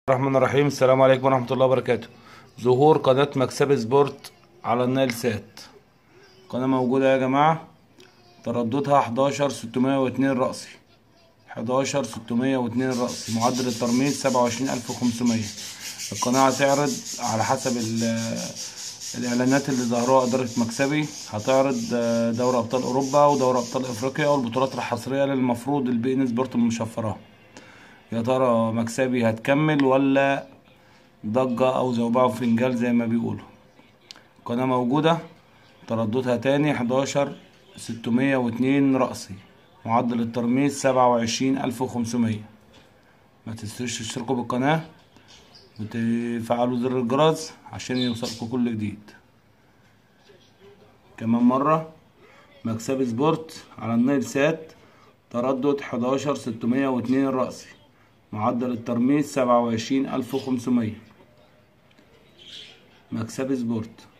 الرحمن الرحيم السلام عليكم ورحمة الله وبركاته ظهور قناة مكسب سبورت على النايل سات قناة موجودة يا جماعة ترددها حداشر ستمية واتنين رأسي حداشر ستمية واتنين رأسي معدل الترميز سبعة وعشرين ألف وخمسمية القناة هتعرض على حسب ال- الإعلانات اللي ظهروها إدارة مكسبي هتعرض آه، دوري أبطال أوروبا ودوري أبطال أفريقيا والبطولات الحصرية للمفروض البي إن سبورت المشفرة يا ترى مكسبي هتكمل ولا ضجة أو زوبعة وفنجال زي ما بيقولوا القناة موجودة ترددها تاني حداشر ستمية واتنين رأسي معدل الترميز سبعة وعشرين ألف وخمسمية ما تنسوش تشتركوا بالقناة وتفعلوا زر الجرس عشان يوصلكوا كل جديد كمان مرة مكسب سبورت على النايل سات تردد حداشر ستمية واتنين رأسي معدل الترميز سبعة وعشرين ألف وخمسمية مكسب سبورت